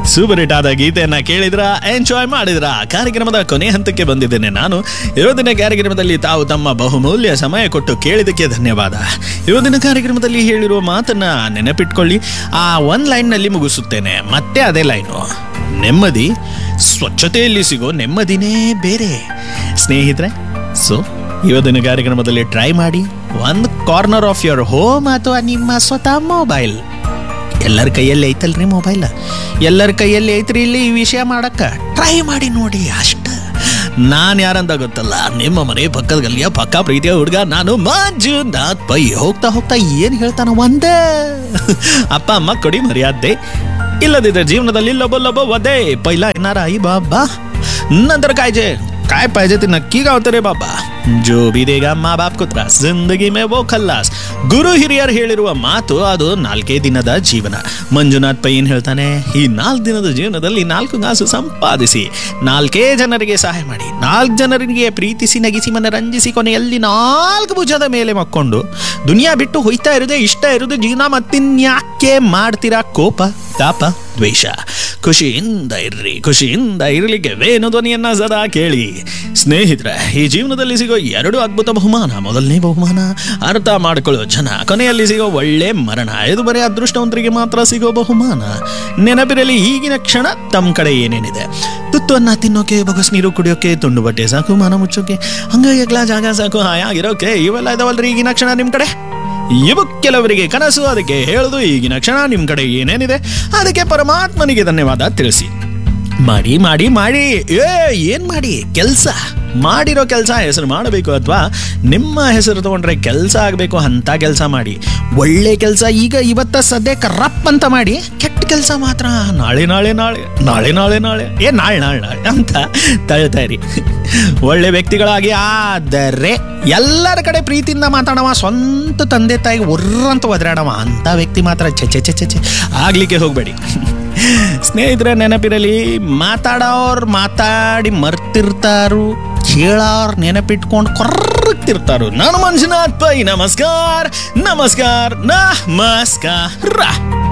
super hit ಆದ ಗೀತೆಯನ್ನ ಕೇಳಿದ್ರ ಎಂಜಾಯ್ ಮಾಡಿದ್ರ ಕಾರ್ಯಕ್ರಮದ ಕೊನೆ ಹಂತಕ್ಕೆ ಬಂದಿದ್ದೇನೆ ನಾನು ಇವತ್ತಿನ ಕಾರ್ಯಕ್ರಮದಲ್ಲಿ ತಾವು ತಮ್ಮ ಬಹುಮೂಲ್ಯ ಸಮಯ ಕೊಟ್ಟು ಕೇಳಿದಕ್ಕೆ ಧನ್ಯವಾದ ಇವತ್ತಿನ ಕಾರ್ಯಕ್ರಮದಲ್ಲಿ ಹೇಳಿರುವ ಮಾತನ್ನ ನೆನಪಿಟ್ಕೊಳ್ಳಿ ಆ ಒಂದ್ ಲೈನ್ ನಲ್ಲಿ ಮುಗಿಸುತ್ತೇನೆ ಮತ್ತೆ ಅದೇ ಲೈನು ನೆಮ್ಮದಿ ಸ್ವಚ್ಛತೆಯಲ್ಲಿ ಸಿಗೋ ನೆಮ್ಮದಿನೇ ಬೇರೆ ಸ್ನೇಹಿತರೆ ಸೊ ಇವತ್ತಿನ ಕಾರ್ಯಕ್ರಮದಲ್ಲಿ ಟ್ರೈ ಮಾಡಿ ಒಂದು ಕಾರ್ನರ್ ಆಫ್ ಯುವರ್ ಹೋಮ್ ಅಥವಾ ನಿಮ್ಮ ಸ್ವತಃ ಮೊಬೈಲ್ ಎಲ್ಲರ ಕೈಯಲ್ಲಿ ಐತಲ್ರಿ ಮೊಬೈಲ್ ಎಲ್ಲರ ಕೈಯಲ್ಲಿ ಐತ್ರಿ ಇಲ್ಲಿ ಈ ವಿಷಯ ಮಾಡಕ್ಕ ಟ್ರೈ ಮಾಡಿ ನೋಡಿ ಅಷ್ಟ ನಾನು ಯಾರಂತ ಗೊತ್ತಲ್ಲ ನಿಮ್ಮ ಮನೆ ಪಕ್ಕದ ಗಲ್ಲಿಯ ಪಕ್ಕ ಪ್ರೀತಿಯ ಹುಡುಗ ನಾನು ಮಂಜುನಾಥ್ ಪೈ ಹೋಗ್ತಾ ಹೋಗ್ತಾ ಏನು ಹೇಳ್ತಾನ ಒಂದೇ ಅಪ್ಪ ಅಮ್ಮ ಕೊಡಿ ಮರ್ಯಾದೆ ಇಲ್ಲದಿದ್ದರೆ ಜೀವನದಲ್ಲಿ ಲಬೋ ಲಬೋ ವದೇ ಪೈಲ ಏನಾರ ಐ ಬಾಬಾ नंतर काय जे काय पाहिजे ते नक्की गावतं रे बाबा जो भी देगा ಮಾ ಬಾಪ್ को ತ್ರಾಸ್ ಜಿಂದಗಿ ಮೇ ವೋ ಖಲ್ಲಾಸ್ ಗುರು ಹಿರಿಯರು ಹೇಳಿರುವ ಮಾತು ಅದು ನಾಲ್ಕೇ ದಿನದ ಜೀವನ ಮಂಜುನಾಥ್ ಪೈ ಏನ್ ಹೇಳ್ತಾನೆ ಈ ನಾಲ್ಕು ದಿನದ ಜೀವನದಲ್ಲಿ ನಾಲ್ಕು ಗಾಸು ಸಂಪಾದಿಸಿ ನಾಲ್ಕೇ ಜನರಿಗೆ ಸಹಾಯ ಮಾಡಿ ನಾಲ್ಕು ಜನರಿಗೆ ಪ್ರೀತಿಸಿ ನಗಿಸಿ ಮನರಂಜಿಸಿ ಕೊನೆಯಲ್ಲಿ ನಾಲ್ಕು ಭುಜದ ಮೇಲೆ ಮಕ್ಕೊಂಡು ದುನಿಯಾ ಬಿಟ್ಟು ಹೊಯ್ತಾ ಇರೋದೇ ಇಷ್ಟ ಇರೋದು ಜೀವನ ಮತ್ತಿನ್ಯಾಕೆ ಮಾಡ್ತೀರಾ ಕೋಪ ತಾಪ ದ್ವೇಷ ಖುಷಿಯಿಂದ ಇರ್ರಿ ಖುಷಿಯಿಂದ ಇರಲಿಕ್ಕೆ ವೇಣು ಧ್ವನಿಯನ್ನ ಸದಾ ಕೇಳಿ ಸ್ನೇಹಿತರೆ ಈ ಜೀವನದಲ್ಲಿ ಸಿಗೋ ಎರಡು ಅದ್ಭುತ ಬಹುಮಾನ ಮೊದಲನೇ ಬಹುಮಾನ ಅರ್ಥ ಮಾಡ್ಕೊಳ್ಳೋ ಜನ ಕೊನೆಯಲ್ಲಿ ಸಿಗೋ ಒಳ್ಳೆ ಮರಣ ಇದು ಬರೀ ಅದೃಷ್ಟವಂತರಿಗೆ ಮಾತ್ರ ಸಿಗೋ ಬಹುಮಾನ ನೆನಪಿರಲಿ ಈಗಿನ ಕ್ಷಣ ತಮ್ಮ ಕಡೆ ಏನೇನಿದೆ ತುತ್ತನ್ನ ತಿನ್ನೋಕೆ ಬಗಸ್ ನೀರು ಕುಡಿಯೋಕೆ ತುಂಡು ಬಟ್ಟೆ ಸಾಕು ಮಾನ ಮುಚ್ಚೋಕೆ ಹಂಗಾಗಿ ಎಗ್ಲಾ ಜಾಗ ಸಾಕು ಹಾಯಾಗಿರೋಕೆ ಇವೆಲ್ಲ ಇದಾವಲ್ರಿ ಈಗಿನ ಕ್ಷಣ ನಿಮ್ಮ ಕಡೆ ಇವು ಕೆಲವರಿಗೆ ಕನಸು ಅದಕ್ಕೆ ಹೇಳುದು ಈಗಿನ ಕ್ಷಣ ನಿಮ್ಮ ಕಡೆ ಏನೇನಿದೆ ಅದಕ್ಕೆ ಪರಮಾತ್ಮನಿಗೆ ಧನ್ಯವಾದ ತಿಳಿಸಿ ಮಾಡಿ ಮಾಡಿ ಮಾಡಿ ಏ ಏನ್ ಮಾಡಿ ಕೆಲಸ ಮಾಡಿರೋ ಕೆಲಸ ಹೆಸರು ಮಾಡಬೇಕು ಅಥವಾ ನಿಮ್ಮ ಹೆಸರು ತಗೊಂಡ್ರೆ ಕೆಲಸ ಆಗಬೇಕು ಅಂತ ಕೆಲಸ ಮಾಡಿ ಒಳ್ಳೆ ಕೆಲಸ ಈಗ ಇವತ್ತ ಸದ್ಯಕ್ಕೆ ರಪ್ ಅಂತ ಮಾಡಿ ಕೆಟ್ಟ ಕೆಲಸ ಮಾತ್ರ ನಾಳೆ ನಾಳೆ ನಾಳೆ ನಾಳೆ ನಾಳೆ ನಾಳೆ ಏ ನಾಳೆ ನಾಳೆ ನಾಳೆ ಅಂತ ತಳ್ತಾ ಇರಿ ಒಳ್ಳೆ ವ್ಯಕ್ತಿಗಳಾಗಿ ಆದರೆ ಎಲ್ಲರ ಕಡೆ ಪ್ರೀತಿಯಿಂದ ಮಾತಾಡವ ಸ್ವಂತ ತಂದೆ ತಾಯಿಗೆ ಒರ್ರಂತ ಒದರಾಡವ ಅಂತ ವ್ಯಕ್ತಿ ಮಾತ್ರ ಚೆ ಚೆ ಚೆ ಚೆ ಚೆ ಆಗ್ಲಿಕ್ಕೆ ಹೋಗ್ಬೇಡಿ ಸ್ನೇಹಿತರೆ ನೆನಪಿರಲಿ ಮಾತಾಡೋರ್ ಮಾತಾಡಿ ಮರ್ತಿರ್ತಾರು ಕೇಳೋರ್ ನೆನಪಿಟ್ಕೊಂಡು ಕೊರ್ತಿರ್ತಾರು ನಾನು ಮಂಜುನಾಥ್ ಪೈ ನಮಸ್ಕಾರ ನಮಸ್ಕಾರ ನಮಸ್ಕಾರ